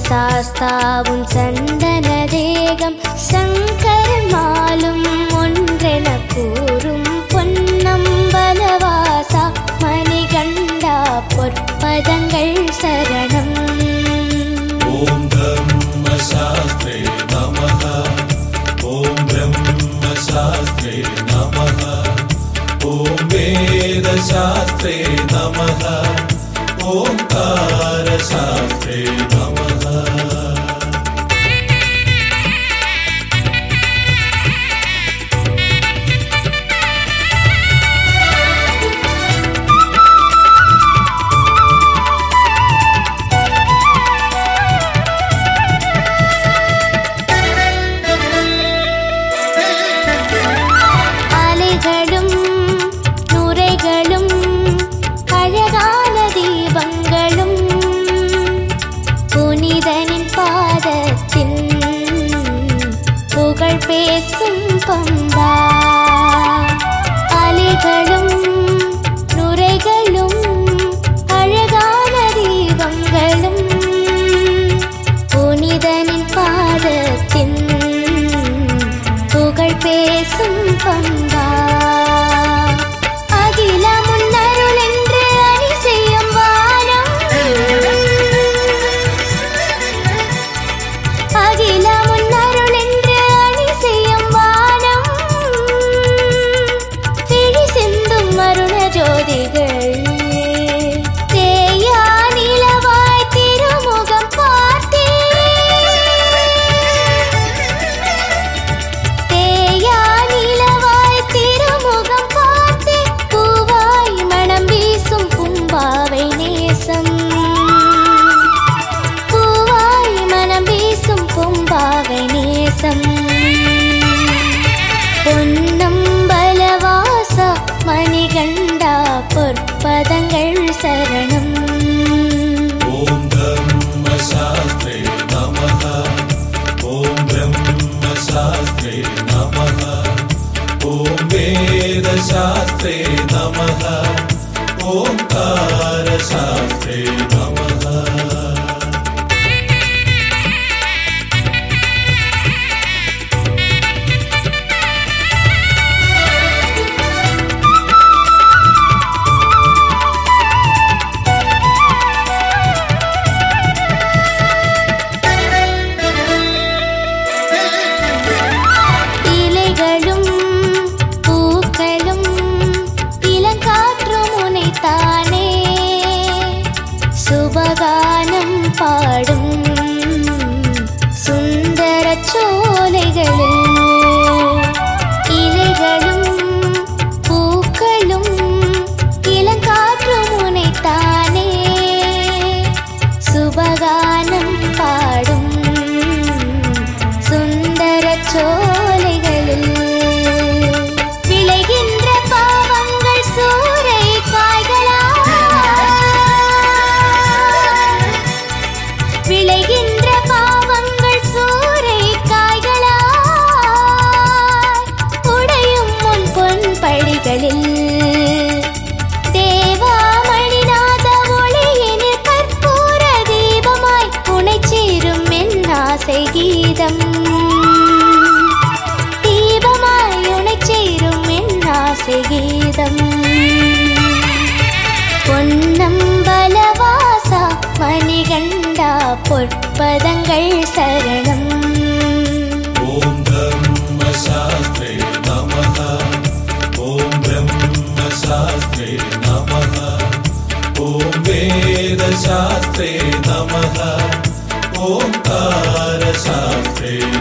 சாஸ்தாவும் சந்தன தேகம் சங்கரமாலும் ஒன்றென கூறும் பொன்னம்பலவாசா மணிகண்டா பொற்பதங்கள் சரணம் ॐ ब्रह्मशास्त्रे नमः ॐ ब्रह्मशास्त्रे नमः ॐ वेदशास्त्रे नमः ओङ्कारशास्त्रे नमः அலைகளும் நுரைகளும் அழகான தீபங்களும் புனிதனின் பாதத்தின் புகழ் பேசும் பம்பா அலைகளும் நுரைகளும் அழகான தீபங்களும் புனிதனின் பாதத்தின் புகழ் பேசும் பம்பா அகில முன்னருள் என்று அணி செய்யும் வானம் அகில முன்னருள் என்று அணி செய்யும் வானம் விழி சிந்தும் அருண ஜோதிகள் தேயா நிலவாய் திருமுகம் பார்த்தேன் தேயா நிலவாய் திருமுகம் பார்த்தே பூவாய் மணம் வீசும் பூம்பாவை நேசம் பூவாய் மணம் வீசும் பூம்பாவை நேசம் பொன்னம்பலவாசா மணிகண்டா பொற்பதங்கள் சரணம் ॐ ब्रह्मशास्त्रे नमः ॐ ब्रह्मशास्त्रे नमः ॐ वेदशास्त्रे नमः ओङ्कारशास्त्रे नमः இலைகளும் பூக்களும் இளங்காற்றும் உனைத்தானே சுபகானம் பாடும் சுந்தர சோலைகளில் இலைகளும் பூக்களும் இளங்காற்றும் உனைத்தானே சுபகானம் பாடும் சுந்தர சோலைகளில் விளைகின்ற பாவங்கள் சூறை காய்களா விளைகின்ற பாவங்கள் சூறை காய்களா உடையும் முன் பொன் படிகளில் தேவாமணிநாத ஒளியினில் கற்பூர தீபமாய் உனைச் சேரும் என் ஆசை கீதம் தீபமாய் உனைச் சேரும் என் ஆசை கீதம் பொன்னம்பலவாசா மணிகண்டா பொற்பதங்கள் சரணம் ॐ ब्रह्मशास्त्रे नमः ॐ ब्रह्मशास्त्रे नमः ॐ वेदशास्त्रे नमः ओङ्कारशास्त्रे